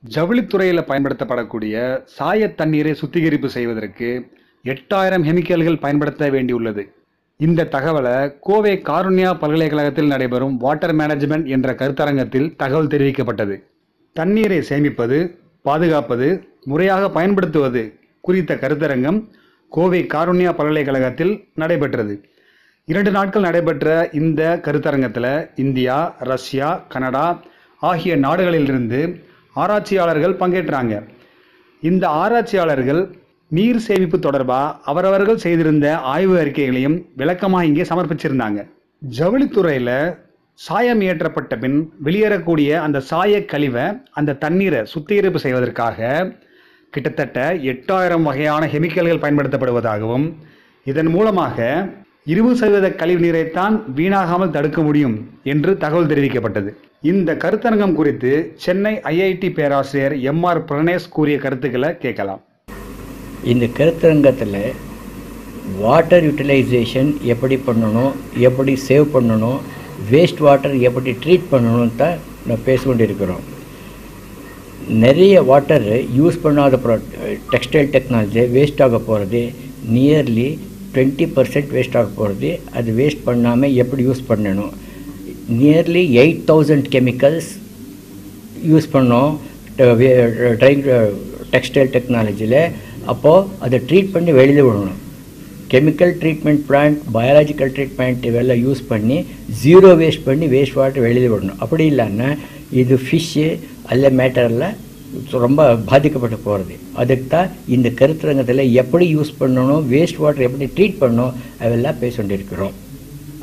ஜவுளித்துறையில் பயன்படுத்தப்படக்கூடிய சாய தண்ணீரை சுத்திகரிப்பு செய்வதற்கு எட்டாயிரம் கெமிக்கல்கள் பயன்படுத்த வேண்டியுள்ளது இந்த தகவலை கோவை காருண்யா பல்கலைக்கழகத்தில் நடைபெறும் வாட்டர் மேனேஜ்மெண்ட் என்ற கருத்தரங்கத்தில் தகவல் தெரிவிக்கப்பட்டது தண்ணீரை சேமிப்பது பாதுகாப்பது முறையாக பயன்படுத்துவது குறித்த கருத்தரங்கம் கோவை காருண்யா பல்கலைக்கழகத்தில் நடைபெற்றது இரண்டு நாட்கள் நடைபெற்ற இந்த கருத்தரங்கத்தில் இந்தியா ரஷ்யா கனடா ஆகிய நாடுகளிலிருந்து ஆராய்ச்சியாளர்கள் பங்கேற்றாங்க இந்த ஆராய்ச்சியாளர்கள் நீர் சேமிப்பு தொடர்பாக அவரவர்கள் செய்திருந்த ஆய்வு அறிக்கைகளையும் விளக்கமாக இங்கே சமர்ப்பிச்சிருந்தாங்க ஜவுளித்துறையில் சாயம் ஏற்றப்பட்ட பின் வெளியேறக்கூடிய அந்த சாய கழிவை அந்த தண்ணீரை சுத்திகரிப்பு செய்வதற்காக கிட்டத்தட்ட எட்டாயிரம் வகையான கெமிக்கல்கள் பயன்படுத்தப்படுவதாகவும் இதன் மூலமாக இருபது சதவீத கழிவு நீரைத்தான் வீணாகாமல் தடுக்க முடியும் என்று தகவல் தெரிவிக்கப்பட்டது இந்த கருத்தரங்கம் குறித்து சென்னை ஐஐடி பேராசிரியர் எம் ஆர் பிரணேஷ் கூறிய கருத்துக்களை கேட்கலாம் இந்த கருத்தரங்கத்தில் வாட்டர் யூட்டிலைசேஷன் எப்படி பண்ணணும் எப்படி சேவ் பண்ணணும் வேஸ்ட் வாட்டர் எப்படி ட்ரீட் பண்ணணும் தான் நான் பேசிக்கொண்டிருக்கிறோம் நிறைய வாட்டர் யூஸ் பண்ணாத டெக்ஸ்டைல் டெக்னாலஜி வேஸ்ட் ஆக போகிறது நியர்லி டுவெண்ட்டி பர்சன்ட் வேஸ்ட் ஆக போகிறது அது வேஸ்ட் பண்ணாமல் எப்படி யூஸ் பண்ணணும் nearly eight thousand chemicals use பண்ணோம் ட்ரை டெக்ஸ்டைல் டெக்னாலஜியில் அப்போது அதை ட்ரீட் பண்ணி வெளியில் விடணும் chemical treatment plant biological treatment இவெல்லாம் யூஸ் பண்ணி ஜீரோ வேஸ்ட் பண்ணி வேஸ்ட் வாட்டர் வெளியில் விடணும் அப்படி இல்லைன்னா இது ஃபிஷ்ஷு அல்ல மேட்டரில் ரொம்ப பாதிக்கப்பட்டு போகிறது அதுக்கு தான் இந்த கருத்தரங்கத்தில் எப்படி யூஸ் பண்ணணும் வேஸ்ட் வாட்டர் எப்படி ட்ரீட் பண்ணணும் அதெல்லாம் பேசிக்கொண்டிருக்கிறோம்